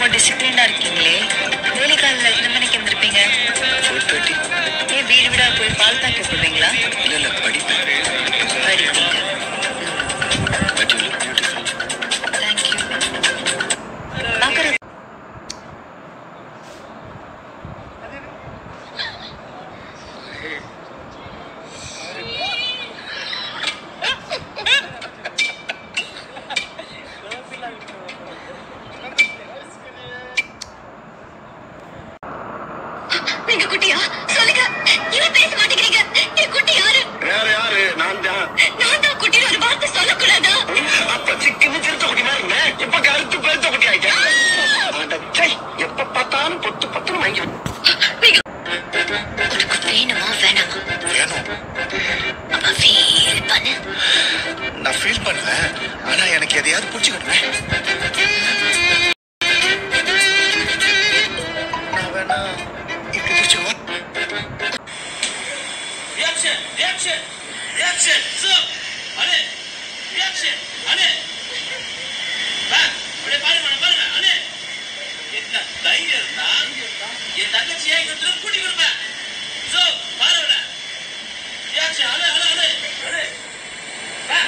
ரொம்ப டிசிப்ளின்டா இருக்கீங்களே வேலை காலில் எத்தனை மணிக்கு வந்திருப்பீங்க ஃபோர் தேர்ட்டி ஏன் வீடு வீடா போய் பால் பாக்கெட் போடுவீங்களா இல்லை இல்லை படிப்பேன் படிப்பீங்க but you look beautiful thank you பார்க்குறது நீங்க குட்டியா சொல்லுங்க இவன் பேச மாட்டேங்கிறீங்க என் குட்டி யாரு வேற யாரு நான் தான் நான் தான் குட்டின்னு ஒரு வார்த்தை சொல்லக்கூடாதா அப்ப சிக்கன்னு சிறுத்த குட்டி மாதிரி இருந்தேன். இப்ப கருத்து பெருத்த குட்டி ஆயிட்டேன் அட சை, எப்ப பார்த்தாலும் பொத்து பொத்துன்னு வாங்கி நீங்க உனக்கு வேணுமா வேணாமா வேணும் அப்ப ஃபீல் பண்ணு நான் ஃபீல் பண்ணுவேன் ஆனா எனக்கு எதையாவது புடிச்சுக்கணுமே நான் வேணா இப்படி பிடிச்சிருவா Reaction! Reaction! Reaction! Sir! அண்ணே! Reaction! அண்ணே! வா, அப்படியே பாருங்க, நான் பாருங்க, அண்ணே! என்ன தைரியம் இருந்தா, என் தங்கச்சியை இங்க திரும்ப கூட்டி கொடுப்பேன். So, பாருங்க. Reaction! அண்ணே, அண்ணே, அண்ணே! அண்ணே! வா.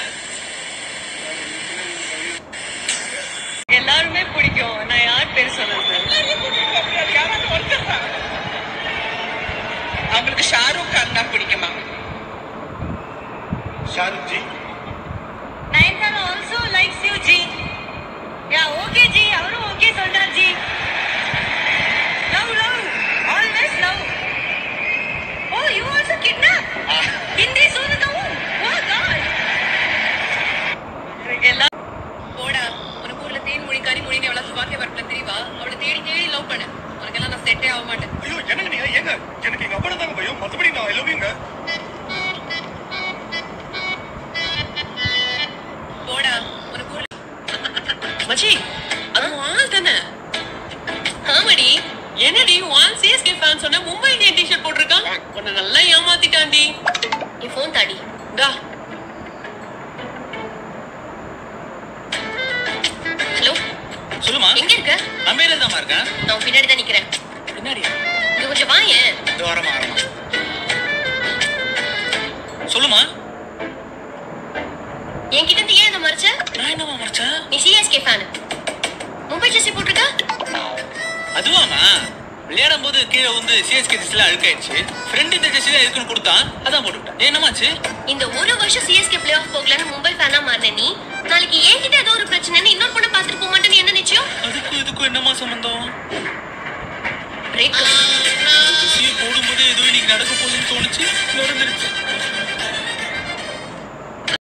எல்லாருமே பிடிக்கும் நான் யார் பேர் சொல்றது அவங்களுக்கு ஷாருக் கான் தான் பிடிக்குமா Shahrukh ji Nayanthara also likes you ji yeah okay ji அவரும் ஓகே சொல்றார் ji love love always love oh you also kidnap Hindi சொல்லுதவும் ஓ காட் எல்லாம் போடா உனக்கு ஊர்ல தேன் மொழி கறி மொழின்னு எவ்வளவு சுவாக்கிய வரப்பல தெரியவா அவளை தேடி தேடி லவ் பண்ணு உனக்கெல்லாம் நான் செட்டே ஆக மாட்டேன் ஐயோ என்னங்க நீங்க ஏங்க எனக்கு எங்க அப்பா தாங்க பயம் மத்தபடி நான் ஐ லவ் யூங்க போடா உனக்கு ஊர்ல மச்சி அது உன் ஆள் தானே ஆமாடி என்னடி ஒன் சிஎஸ்கே ஃபேன் சொன்ன மும்பை இந்தியன் டிஷர்ட் போட்டிருக்கான் உன்னை நல்லா ஏமாத்திட்டான்டி என் ஃபோன் தாடி டா ஹலோ சொல்லுமா எங்க இருக்க அம்பேரில் தாம்மா இருக்கேன் நான் உன் பின்னாடி தான் நிக்கிறேன் பின்னாடியா இங்க கொஞ்சம் வாயேன் இந்த வாரமா வரமா சொல்லுமா என்கிட்ட இருந்து ஏன் இதை மறைச்ச நான் என்னமா மறைச்சேன் நீ சிஎஸ்கே ஃபேன் மும்பை ஜெர்சி போட்டிருக்க அதுவாமா விளையாடும் போது கீழே வந்து சிஎஸ்கே ஜெர்சில அழுக்காயிடுச்சு ஃப்ரெண்ட் இந்த ஜெர்சி தான் இருக்குன்னு கொடுத்தா அதான் போட்டுவிட்டேன் ஏன் என்னமாச்சு இந்த ஒரு வருஷம் சிஎஸ்கே பிளே ஆஃப் போகலன்னு மும்பை ஃபேனா மாறின நீ நாளைக்கு என்கிட்ட ஏதோ ஒரு பிரச்சனைன்னு இன்னொரு பொண்ணை பார்த்துட்டு போக மாட்டேன்னு என்ன நிச்சயம் அதுக்கும் இதுக்கும் என்னமா சம்பந்தம் பிரேக் ஜெர்சியை போடும்போது ஏதோ இன்னைக்கு நடக்க போகுதுன்னு தோணுச்சு நடந்துருச்சு